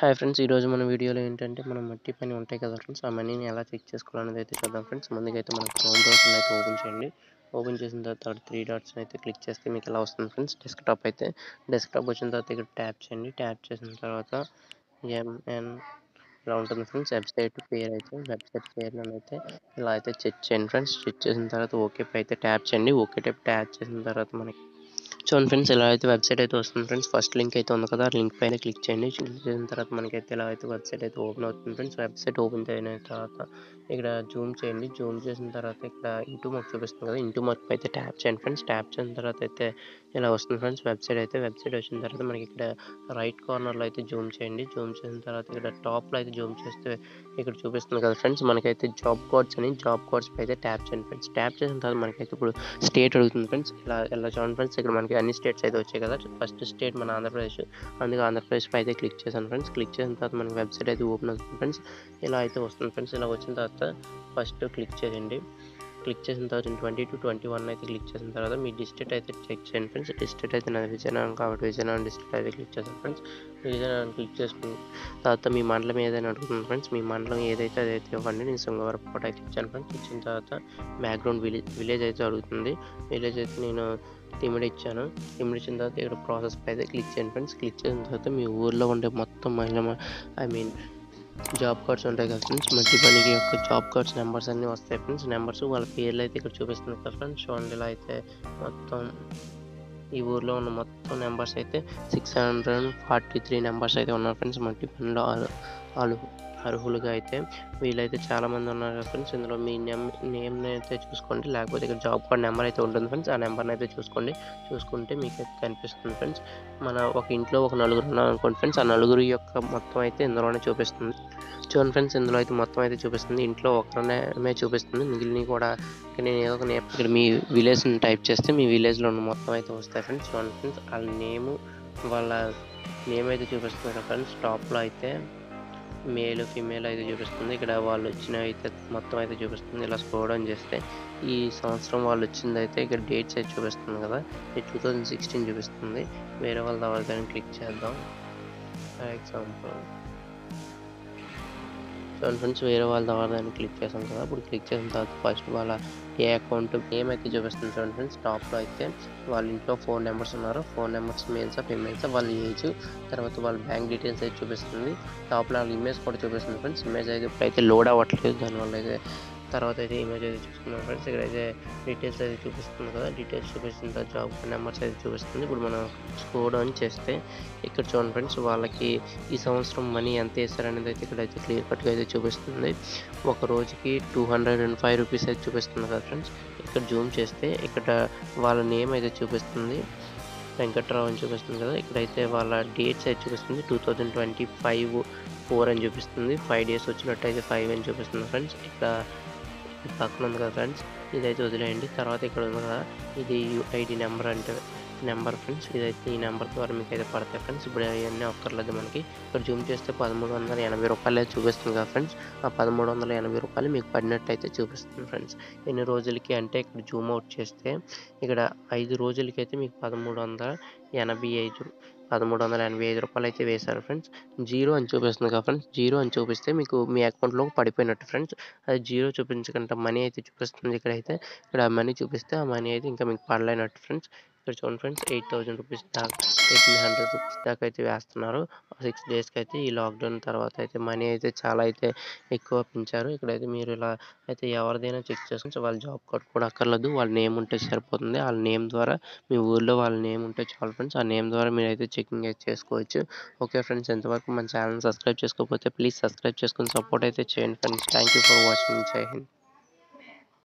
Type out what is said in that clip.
hi friends ఈరోజు మన వీడియోలో ఏంటంటే మనం మట్టి పని ఉంటాయి కదా ఫ్రెండ్స్ ఆ మనీని ఎలా చెక్ చేసుకోవాలనేది అయితే చూద్దాం ఫ్రెండ్స్ ముందుగా అయితే మనం క్రోమ్ బ్రౌజర్ని అయితే ఓపెన్ చేయండి ఓపెన్ చేసిన తర్వాత త్రీ డాట్స్ని అయితే క్లిక్ చేస్తే మీకు ఎలా వస్తుంది ఫ్రెండ్స్ డెస్క్టాప్ అయితే డెస్క్టాప్ వచ్చిన తర్వాత ఇక్కడ ట్యాప్ చేయండి ట్యాప్ చేసిన తర్వాత ఎంఎన్ ఇలా ఉంటుంది ఫ్రెండ్స్ వెబ్సైట్ పేరు అయితే వెబ్సైట్ పేరు అయితే ఇలా అయితే చెక్ చేయండి ఫ్రెండ్స్ చెక్ చేసిన తర్వాత ఓకే పై అయితే ట్యాప్ చేయండి ఓకే టైప్ ట్యాప్ చేసిన తర్వాత మనకి చూడండి ఫ్రెండ్స్ ఇలా అయితే వెబ్సైట్ అయితే వస్తుంది ఫ్రెండ్స్ ఫస్ట్ లింక్ అయితే ఉంది కదా లింక్ పైన క్లిక్ చేయండి క్లిక్ చేసిన తర్వాత మనకైతే ఇలా అయితే వెబ్సైట్ అయితే ఓపెన్ అవుతుంది ఫ్రెండ్స్ వెబ్సైట్ ఓపెన్ అయిన తర్వాత ఇక్కడ జూమ్ చేయండి జూమ్ చేసిన తర్వాత ఇక్కడ ఇంటూ మార్క్ చూపిస్తుంది కదా ఇంటూ మార్క్ అయితే ట్యాప్ చేయండి ఫ్రెండ్స్ ట్యాప్ చేసిన తర్వాత అయితే ఇలా వస్తుంది ఫ్రెండ్స్ వెబ్సైట్ అయితే వెబ్సైట్ వచ్చిన తర్వాత మనకి ఇక్కడ రైట్ కార్నర్లో అయితే జూమ్ చేయండి జూమ్ చేసిన తర్వాత ఇక్కడ టాప్లో అయితే జూమ్ చేస్తే ఇక్కడ చూపిస్తుంది కదా ఫ్రెండ్స్ మనకైతే జాబ్ కోడ్స్ అని జాబ్ కోడ్స్ అయితే ట్యాప్ చేయండి ఫ్రెండ్స్ ట్యాప్ చేసిన తర్వాత మనకైతే ఇప్పుడు స్టేట్ అడుగుతుంది ఫ్రెండ్స్ ఇలా ఇలా చూడండి ఫ్రెండ్స్ ఇక్కడ మనకి అన్ని స్టేట్స్ అయితే వచ్చాయి కదా ఫస్ట్ స్టేట్ మన ఆంధ్రప్రదేశ్ అందుకే ఆంధ్రప్రదేశ్ పై అయితే క్లిక్ చేశాను ఫ్రెండ్స్ క్లిక్ చేసిన తర్వాత మనకి వెబ్సైట్ అయితే ఓపెన్ అవుతుంది ఫ్రెండ్స్ ఇలా అయితే వస్తుంది ఫ్రెండ్స్ ఇలా వచ్చిన తర్వాత ఫస్ట్ క్లిక్ చేయండి క్లిక్ చేసిన తర్వాత ట్వంటీ టు ట్వంటీ వన్ అయితే క్లిక్ చేసిన తర్వాత మీ డిస్ట్రిక్ట్ అయితే చెక్ చేయండి ఫ్రెండ్స్ డిస్ట్రిక్ట్ అయితే నాది విజయనగరం కాబట్టి విజయనగరం డిస్ట్రిక్ట్ అయితే క్లిక్ చేశాను ఫ్రెండ్స్ విజయనగరం క్లిక్ చేసుకుని తర్వాత మీ మండలం ఏదైనా అడుగుతుంది ఫ్రెండ్స్ మీ మండలం ఏదైతే అదైతే ఇవ్వండి నేను శృంగవరం పూట అయితే ఇచ్చాను ఫ్రెండ్స్ ఇచ్చిన తర్వాత బ్యాక్గ్రౌండ్ విలేజ్ విలేజ్ అయితే అడుగుతుంది విలేజ్ అయితే నేను తిమిడి ఇచ్చాను తిమిడి ఇచ్చిన తర్వాత ఇక్కడ ప్రాసెస్ అయితే క్లిక్ చేయండి ఫ్రెండ్స్ క్లిక్ చేసిన తర్వాత మీ ఊర్లో ఉండే మొత్తం మహిళ ఐ మీన్ జాబ్ కార్డ్స్ ఉంటాయి కదా ఫ్రెండ్స్ మట్టి పనికి యొక్క జాబ్ కార్డ్స్ నెంబర్స్ అన్నీ వస్తాయి ఫ్రెండ్స్ నెంబర్స్ వాళ్ళ పేర్లు అయితే ఇక్కడ చూపిస్తుంది కదా ఫ్రెండ్స్ చూడండి ఇలా అయితే మొత్తం ఈ ఊర్లో ఉన్న మొత్తం నెంబర్స్ అయితే six hundred forty three numbers అయితే ఉన్నారు ఫ్రెండ్స్ మట్టి పనిలో వాళ్ళు అర్హులుగా అయితే వీళ్ళైతే చాలామంది ఉన్నారు ఫ్రెండ్స్ ఇందులో మీ నేమ్ నేమ్ని అయితే చూసుకోండి లేకపోతే ఇక్కడ జాబ్ కార్డ్ నెంబర్ అయితే ఉంటుంది ఫ్రెండ్స్ ఆ నెంబర్ని అయితే చూసుకోండి చూసుకుంటే మీకు అయితే కనిపిస్తుంది ఫ్రెండ్స్ మన ఒక ఇంట్లో ఒక నలుగురు ఉన్నారు అనుకోండి ఫ్రెండ్స్ ఆ నలుగురు యొక్క మొత్తం అయితే ఇందులోనే చూపిస్తుంది చూడండి ఫ్రెండ్స్ ఇందులో అయితే మొత్తం అయితే చూపిస్తుంది ఇంట్లో ఒకరినే చూపిస్తుంది మిగిలినవి కూడా నేను ఏదో ఒక నేమ్ ఇక్కడ మీ విలేజ్ని టైప్ చేస్తే మీ విలేజ్లో ఉన్న మొత్తం అయితే వస్తాయి ఫ్రెండ్స్ చూడండి ఫ్రెండ్స్ వాళ్ళ నేము వాళ్ళ నేమ్ అయితే చూపిస్తుంది ఫ్రెండ్స్ టాప్లో అయితే మేల్ ఫిమేల్ అయితే చూపిస్తుంది ఇక్కడ వాళ్ళు వచ్చిన అయితే మొత్తం అయితే చూపిస్తుంది ఇలా స్క్రోల్ డౌన్ చేస్తే ఈ సంవత్సరం వాళ్ళు వచ్చింది అయితే ఇక్కడ డేట్స్ అయితే చూపిస్తుంది కదా ఇది టూ థౌజండ్ సిక్స్టీన్ చూపిస్తుంది వేరే వాళ్ళ ఎవరికైనా క్లిక్ చేద్దాం ఫర్ ఎగ్జాంపుల్ చూడండి ఫ్రెండ్స్ వేరే వాళ్ళ ఎవరిదైనా క్లిక్ చేసాం కదా ఇప్పుడు క్లిక్ చేసిన తర్వాత ఫస్ట్ వాళ్ళ ఏ అకౌంట్ ఏమైతే చూపిస్తుంది చూడండి ఫ్రెండ్స్ టాప్లో అయితే వాళ్ళ ఇంట్లో ఫోన్ నెంబర్స్ ఉన్నారు ఫోన్ నెంబర్స్ మేల్సా ఫిమేల్సా వాళ్ళ ఏజ్ తర్వాత వాళ్ళ బ్యాంక్ డీటెయిల్స్ అయితే చూపిస్తుంది టాప్లో వాళ్ళ ఇమేజ్ కూడా చూపిస్తుంది ఫ్రెండ్స్ ఇమేజ్ అయితే ఇప్పుడైతే లోడ్ అవ్వట్లేదు దానివల్ల అయితే తర్వాత అయితే ఇమేజ్ అయితే చూసుకున్నాం ఫ్రెండ్స్ ఇక్కడ అయితే డీటెయిల్స్ అయితే చూపిస్తుంది కదా డీటెయిల్స్ చూపిస్తున్న తర్వాత జాబ్ నెంబర్స్ అయితే చూపిస్తుంది ఇప్పుడు మనం స్కోర్ ఆన్ చేస్తే ఇక్కడ చూడండి ఫ్రెండ్స్ వాళ్ళకి ఈ సంవత్సరం మనీ ఎంత వేస్తారనేది అయితే ఇక్కడ అయితే క్లియర్ కట్గా అయితే చూపిస్తుంది ఒక రోజుకి two hundred and five rupees అయితే చూపిస్తుంది కదా ఫ్రెండ్స్ ఇక్కడ జూమ్ చేస్తే ఇక్కడ వాళ్ళ నేమ్ అయితే చూపిస్తుంది వెంకట్రావు అని చూపిస్తుంది కదా ఇక్కడైతే వాళ్ళ డేట్స్ అయితే చూపిస్తుంది two thousand twenty five four అని చూపిస్తుంది ఫైవ్ డేస్ వచ్చినట్టయితే ఫైవ్ అని చూపిస్తుంది ఫ్రెండ్స్ ఇక్కడ పక్కన ఉంది కదా ఫ్రెండ్స్ ఇదైతే వదిలేయండి తర్వాత ఇక్కడ ఉంది కదా ఇది యూఐడి నెంబర్ అంటే నెంబర్ ఫ్రెండ్స్ ఇదైతే ఈ నెంబర్ ద్వారా మీకు అయితే పడతాయి ఫ్రెండ్స్ ఇప్పుడు అవన్నీ ఒక్కర్లేదు మనకి ఇక్కడ జూమ్ చేస్తే పదమూడు వందల ఎనభై రూపాయలు అయితే చూపిస్తుంది కదా ఫ్రెండ్స్ ఆ పదమూడు వందల ఎనభై రూపాయలు మీకు పడినట్టు అయితే చూపిస్తుంది ఫ్రెండ్స్ ఎన్ని రోజులకి అంటే ఇక్కడ జూమ్ అవుట్ చేస్తే ఇక్కడ ఐదు రోజులకి అయితే మీకు పదమూడు వందల ఎనభై ఐదు పదమూడు వందల ఎనభై ఐదు రూపాయలు అయితే వేశారు ఫ్రెండ్స్ జీరో అని చూపిస్తుంది కదా ఫ్రెండ్స్ జీరో అని చూపిస్తే మీకు మీ అకౌంట్లో పడిపోయినట్టు ఫ్రెండ్స్ అది జీరో చూపించకుండా మనీ అయితే చూపిస్తుంది ఇక్కడైతే ఇక్కడ మనీ చూపిస్తే ఆ మనీ అయితే ఇంకా మీకు పడలేనట్టు ఫ్రెండ్స్ ఇక్కడ చూడండి ఫ్రెండ్స్ ఎయిట్ థౌజండ్ రూపీస్ దాకా ఎయిటీన్ హండ్రెడ్ రూపీస్ దాకా అయితే వేస్తున్నారు సిక్స్ డేస్కి అయితే ఈ లాక్డౌన్ తర్వాత అయితే మనీ అయితే చాలా అయితే ఎక్కువ పెంచారు ఇక్కడైతే మీరు ఇలా అయితే ఎవరిదైనా చెక్ చేసుకుని వాళ్ళ జాబ్ కార్డ్ కూడా అక్కర్లేదు వాళ్ళ నేమ్ ఉంటే సరిపోతుంది వాళ్ళ నేమ్ ద్వారా మీ ఊర్లో వాళ్ళ నేమ్ ఉంటే చాలు ఫ్రెండ్స్ ఆ నేమ్ ద్వారా మీరు అయితే చెకింగ్ అయితే చేసుకోవచ్చు ఓకే ఫ్రెండ్స్ ఎంతవరకు మన ఛానల్ సబ్స్క్రైబ్ చేసుకోకపోతే ప్లీజ్ సబ్స్క్రైబ్ చేసుకుని సపోర్ట్ అయితే చేయండి friends thank you for watching జై హింద్